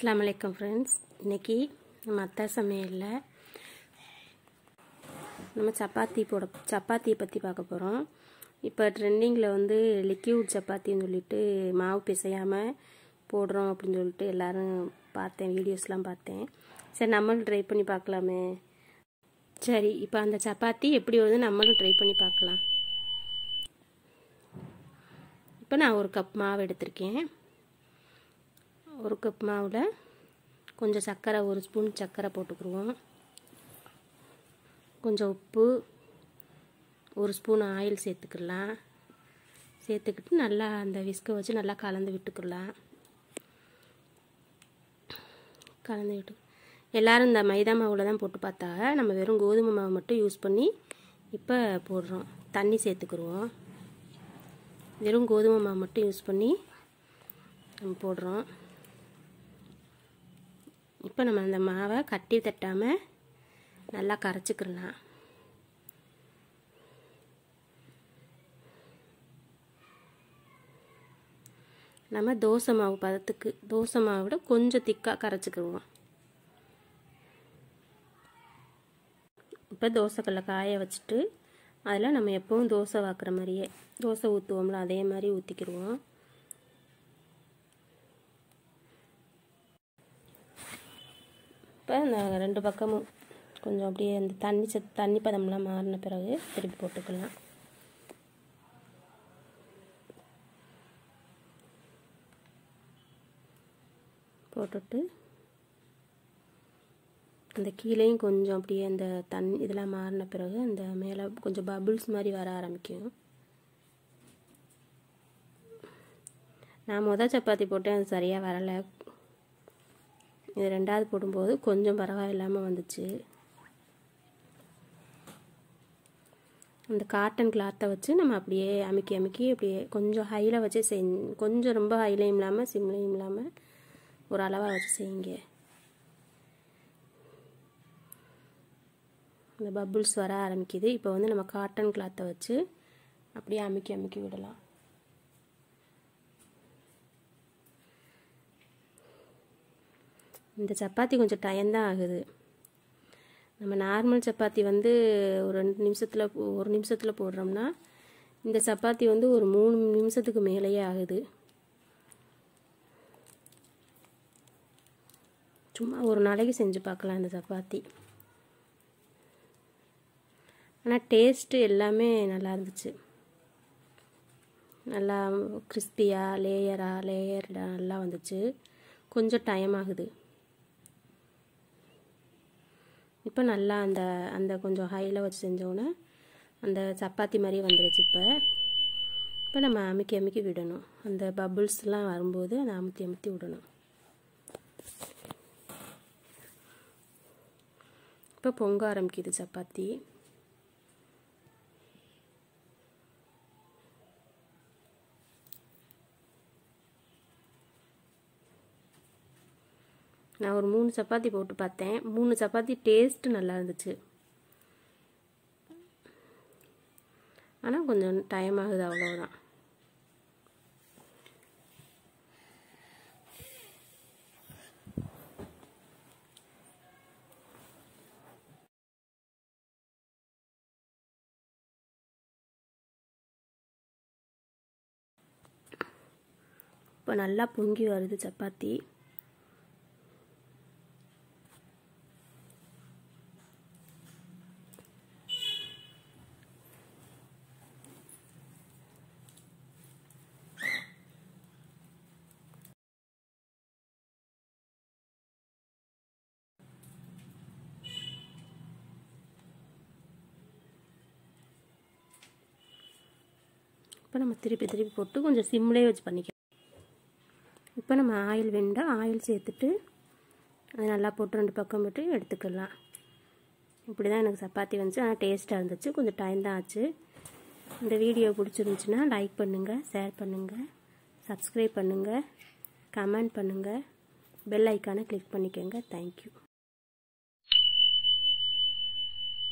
அஸ்லாம் வலைக்கம் ஃப்ரெண்ட்ஸ் இன்றைக்கி நம்ம அத்தா சமையலில் நம்ம சப்பாத்தி போட சப்பாத்தியை பற்றி பார்க்க போகிறோம் இப்போ ட்ரெண்டிங்கில் வந்து லிக்யூட் சப்பாத்தின்னு சொல்லிட்டு மாவு பிசையாமல் போடுறோம் அப்படின்னு சொல்லிட்டு எல்லோரும் பார்த்தேன் வீடியோஸ்லாம் பார்த்தேன் சரி நம்மளும் ட்ரை பண்ணி பார்க்கலாமே சரி இப்போ அந்த சப்பாத்தி எப்படி வருது நம்மளும் ட்ரை பண்ணி பார்க்கலாம் இப்போ நான் ஒரு கப் மாவு எடுத்திருக்கேன் ஒரு கப் மாவில் கொஞ்சம் சர்க்கரை ஒரு ஸ்பூன் சர்க்கரை போட்டுக்குருவோம் கொஞ்சம் உப்பு ஒரு ஸ்பூன் ஆயில் சேர்த்துக்கலாம் சேர்த்துக்கிட்டு நல்லா அந்த விஸ்கை வச்சு நல்லா கலந்து விட்டுக்கலாம் கலந்து விட்டு எல்லோரும் இந்த மைதா மாவில் தான் போட்டு பார்த்தாங்க நம்ம வெறும் கோதுமை மாவு மட்டும் யூஸ் பண்ணி இப்போ போடுறோம் தண்ணி சேர்த்துக்குருவோம் வெறும் கோதுமை மாவு மட்டும் யூஸ் பண்ணி நம்ம போடுறோம் இப்போ நம்ம அந்த மாவை கட்டி தட்டாமல் நல்லா கரைச்சிக்கிடலாம் நம்ம தோசை மாவு பதத்துக்கு தோசை மாவை விட கொஞ்சம் திக்காக கரைச்சிக்கிடுவோம் இப்போ தோசைக்கல்ல காய வச்சுட்டு அதில் நம்ம எப்பவும் தோசை வாக்குற மாதிரியே தோசை ஊற்றுவோம்ல அதே மாதிரி ஊற்றிக்கிடுவோம் இப்போ இந்த ரெண்டு பக்கமும் கொஞ்சம் அப்படியே அந்த தண்ணி சத் தண்ணி பதம்லாம் மாறின பிறகு திருப்பி போட்டுக்கலாம் போட்டுட்டு அந்த கீழேயும் கொஞ்சம் அப்படியே அந்த தண் இதெல்லாம் மாறின பிறகு அந்த மேலே கொஞ்சம் பபுள்ஸ் மாதிரி வர ஆரம்பிக்கும் நான் மொதல் சப்பாத்தி போட்டேன் அது சரியாக வரலை இது ரெண்டாவது போடும்போது கொஞ்சம் பரவாயில்லாமல் வந்துச்சு அந்த காட்டன் கிளாத்தை வச்சு நம்ம அப்படியே அமுக்கி அமுக்கி அப்படியே கொஞ்சம் ஹையில் வச்சு செய் கொஞ்சம் ரொம்ப ஹைலையும் இல்லாமல் சிம்லையும் இல்லாமல் ஒரு அளவாக வச்சு செய்யுங்க இந்த பபுள்ஸ் வர ஆரம்பிக்குது இப்போ வந்து நம்ம காட்டன் கிளாத்தை வச்சு அப்படியே அமுக்கி அமுக்கி விடலாம் இந்த சப்பாத்தி கொஞ்சம் டயம்தான் ஆகுது நம்ம நார்மல் சப்பாத்தி வந்து ஒரு ரெண்டு நிமிஷத்தில் ஒரு நிமிஷத்தில் போடுறோம்னா இந்த சப்பாத்தி வந்து ஒரு மூணு நிமிஷத்துக்கு மேலேயே ஆகுது சும்மா ஒரு நாளைக்கு செஞ்சு பார்க்கலாம் இந்த சப்பாத்தி ஆனால் டேஸ்ட்டு எல்லாமே நல்லா இருந்துச்சு நல்லா கிறிஸ்பியாக லேயராக லேயர்டாக நல்லா வந்துச்சு கொஞ்சம் டைம் ஆகுது இப்போ நல்லா அந்த அந்த கொஞ்சம் ஹையில் வச்சு செஞ்சோன்னே அந்த சப்பாத்தி மாதிரி வந்துடுச்சு இப்போ இப்போ நம்ம அமுக்கி அமுக்கி விடணும் அந்த பபுள்ஸ்லாம் வரும்போது அதை அமுத்தி அமுத்தி விடணும் இப்போ பொங்க ஆரம்பிக்குது சப்பாத்தி நான் ஒரு மூணு சப்பாத்தி போட்டு பார்த்தேன் மூணு சப்பாத்தி டேஸ்ட்டு நல்லா இருந்துச்சு ஆனால் கொஞ்சம் டைம் ஆகுது அவ்வளோதான் இப்போ நல்லா பொங்கி வருது சப்பாத்தி இப்போ நம்ம திருப்பி திருப்பி போட்டு கொஞ்சம் சிம்லேயே வச்சு பண்ணிக்கலாம் இப்போ நம்ம ஆயில் வெண்டால் ஆயில் சேர்த்துட்டு அது நல்லா போட்டு ரெண்டு பக்கம் போட்டு எடுத்துக்கலாம் இப்படி தான் எனக்கு சப்பாத்தி வந்துச்சு ஆனால் டேஸ்ட்டாக இருந்துச்சு கொஞ்சம் டைம் தான் ஆச்சு இந்த வீடியோ பிடிச்சிருந்துச்சுன்னா லைக் பண்ணுங்கள் ஷேர் பண்ணுங்கள் சப்ஸ்கிரைப் பண்ணுங்கள் கமெண்ட் பண்ணுங்கள் பெல் ஐக்கானை கிளிக் பண்ணிக்கோங்க தேங்க்யூ